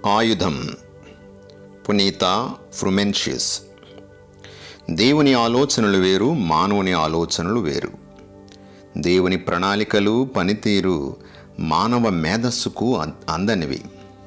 ఆయుధం పునీత ఫ్రుమెన్షియస్ దేవుని ఆలోచనలు వేరు మానవుని ఆలోచనలు వేరు దేవుని ప్రణాళికలు పనితీరు మానవ మేధస్సుకు అం- అందనివి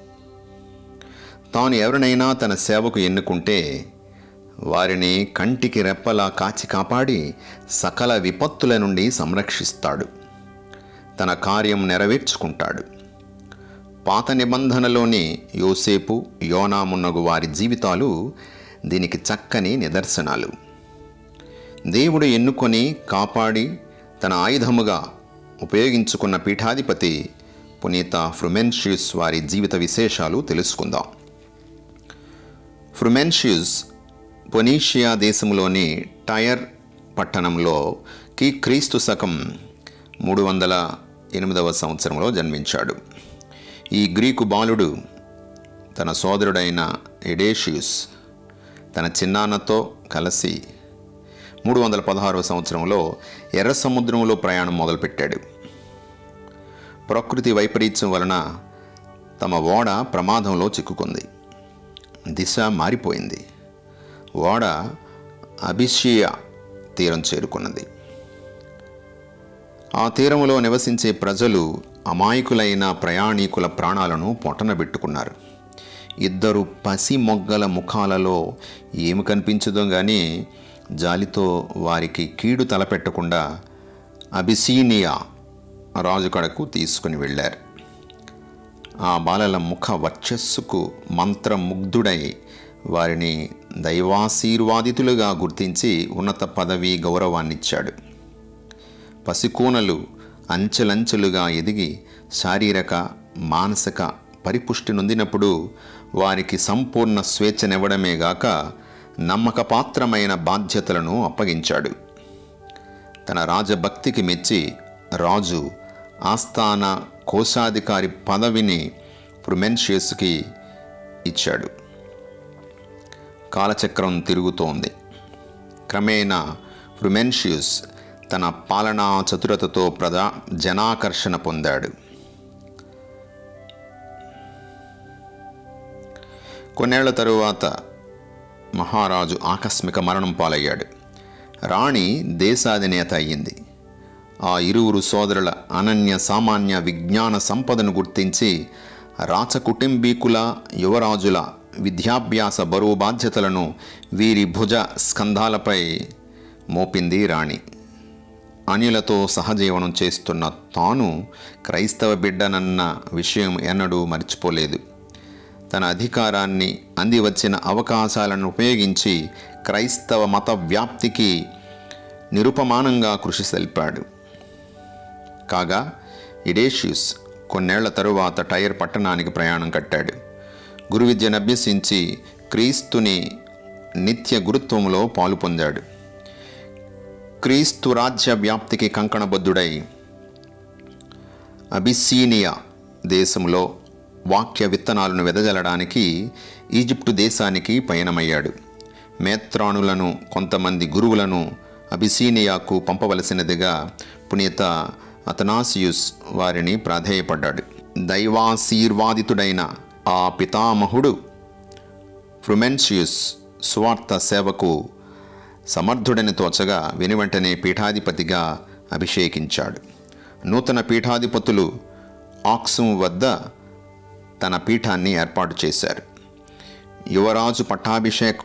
తాను ఎవరినైనా తన సేవకు ఎన్నుకుంటే వారిని కంటికి రెప్పలా కాచి కాపాడి సకల విపత్తుల నుండి సంరక్షిస్తాడు తన కార్యం నెరవేర్చుకుంటాడు పాత నిబంధనలోని యోసేపు యోనామున్నగు వారి జీవితాలు దీనికి చక్కని నిదర్శనాలు దేవుడు ఎన్నుకొని కాపాడి తన ఆయుధముగా ఉపయోగించుకున్న పీఠాధిపతి పునీత ఫ్రుమెన్షియస్ వారి జీవిత విశేషాలు తెలుసుకుందాం ఫ్రుమెన్షియస్ పొనీషియా దేశంలోని టైర్ పట్టణంలో కి క్రీస్తు శకం మూడు వందల ఎనిమిదవ సంవత్సరంలో జన్మించాడు ఈ గ్రీకు బాలుడు తన సోదరుడైన ఎడేషియస్ తన చిన్నాన్నతో కలిసి మూడు వందల పదహారవ సంవత్సరంలో ఎర్ర సముద్రంలో ప్రయాణం మొదలుపెట్టాడు ప్రకృతి వైపరీత్యం వలన తమ ఓడ ప్రమాదంలో చిక్కుకుంది దిశ మారిపోయింది ఓడ అభిషియా తీరం చేరుకున్నది ఆ తీరములో నివసించే ప్రజలు అమాయకులైన ప్రయాణికుల ప్రాణాలను పొట్టనబెట్టుకున్నారు ఇద్దరు పసి మొగ్గల ముఖాలలో ఏమి కనిపించదో గాని జాలితో వారికి కీడు తలపెట్టకుండా అబిసీనియా రాజు కడకు తీసుకుని వెళ్ళారు ఆ బాలల ముఖ వర్చస్సుకు మంత్రముగ్ధుడై వారిని దైవాశీర్వాదితులుగా గుర్తించి ఉన్నత పదవి గౌరవాన్నిచ్చాడు పసికోనలు అంచెలంచెలుగా ఎదిగి శారీరక మానసిక పరిపుష్టి నొందినప్పుడు వారికి సంపూర్ణ స్వేచ్ఛనివ్వడమే గాక నమ్మకపాత్రమైన బాధ్యతలను అప్పగించాడు తన రాజభక్తికి మెచ్చి రాజు ఆస్థాన కోశాధికారి పదవిని ప్రుమెన్షియస్కి ఇచ్చాడు కాలచక్రం తిరుగుతోంది క్రమేణా ప్రుమెన్షియస్ తన పాలనా చతురతతో ప్రజా జనాకర్షణ పొందాడు కొన్నేళ్ల తరువాత మహారాజు ఆకస్మిక మరణం పాలయ్యాడు రాణి దేశాధినేత అయ్యింది ఆ ఇరువురు సోదరుల అనన్య సామాన్య విజ్ఞాన సంపదను గుర్తించి రాచ కుటుంబీకుల యువరాజుల విద్యాభ్యాస బరువు బాధ్యతలను వీరి భుజ స్కంధాలపై మోపింది రాణి అనిలతో సహజీవనం చేస్తున్న తాను క్రైస్తవ బిడ్డనన్న విషయం ఎన్నడూ మర్చిపోలేదు తన అధికారాన్ని అందివచ్చిన అవకాశాలను ఉపయోగించి క్రైస్తవ మత వ్యాప్తికి నిరుపమానంగా కృషి సల్పాడు కాగా ఇడేషియస్ కొన్నేళ్ల తరువాత టైర్ పట్టణానికి ప్రయాణం కట్టాడు గురు విద్యను అభ్యసించి క్రీస్తుని నిత్య గురుత్వంలో పాలు పొందాడు క్రీస్తు రాజ్య వ్యాప్తికి కంకణబద్ధుడై అబిసీనియా దేశంలో వాక్య విత్తనాలను వెదజల్లడానికి ఈజిప్టు దేశానికి పయనమయ్యాడు మేత్రాణులను కొంతమంది గురువులను అబిసీనియాకు పంపవలసినదిగా పునీత అతనాసియుస్ వారిని ప్రాధేయపడ్డాడు దైవాశీర్వాదితుడైన ఆ పితామహుడు ఫ్రుమెన్షియస్ స్వార్థ సేవకు సమర్థుడని తోచగా వెనువెంటనే పీఠాధిపతిగా అభిషేకించాడు నూతన పీఠాధిపతులు ఆక్సుం వద్ద తన పీఠాన్ని ఏర్పాటు చేశారు యువరాజు పట్టాభిషేక్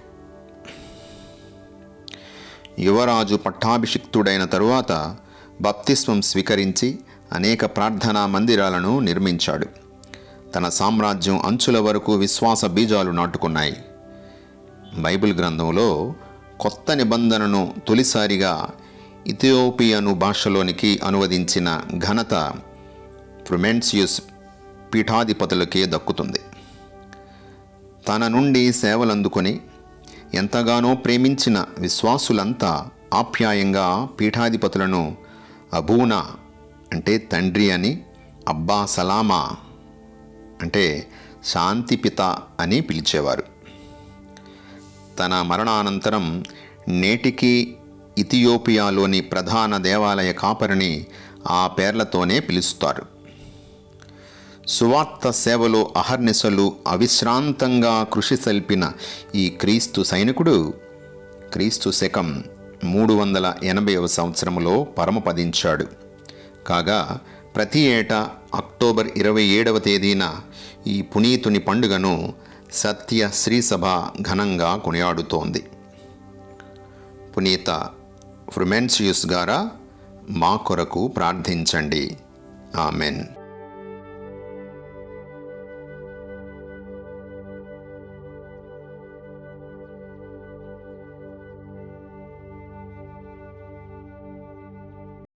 యువరాజు పట్టాభిషిక్తుడైన తరువాత బప్తిస్వం స్వీకరించి అనేక ప్రార్థనా మందిరాలను నిర్మించాడు తన సామ్రాజ్యం అంచుల వరకు విశ్వాస బీజాలు నాటుకున్నాయి బైబిల్ గ్రంథంలో కొత్త నిబంధనను తొలిసారిగా ఇథియోపియను భాషలోనికి అనువదించిన ఘనత ఫ్రుమెన్సియస్ పీఠాధిపతులకే దక్కుతుంది తన నుండి సేవలందుకొని ఎంతగానో ప్రేమించిన విశ్వాసులంతా ఆప్యాయంగా పీఠాధిపతులను అబూనా అంటే తండ్రి అని అబ్బా సలామా అంటే శాంతిపిత అని పిలిచేవారు తన మరణానంతరం నేటికి ఇథియోపియాలోని ప్రధాన దేవాలయ కాపరిని ఆ పేర్లతోనే పిలుస్తారు సువార్త సేవలో అహర్నిశలు అవిశ్రాంతంగా కృషి సల్పిన ఈ క్రీస్తు సైనికుడు క్రీస్తు శకం మూడు వందల ఎనభైవ సంవత్సరంలో పరమపదించాడు కాగా ప్రతి ఏటా అక్టోబర్ ఇరవై ఏడవ తేదీన ఈ పునీతుని పండుగను సత్య శ్రీసభ ఘనంగా కొనియాడుతోంది పునీత ఫ్రుమెన్సియుస్ గారా మా కొరకు ప్రార్థించండి ఆమెన్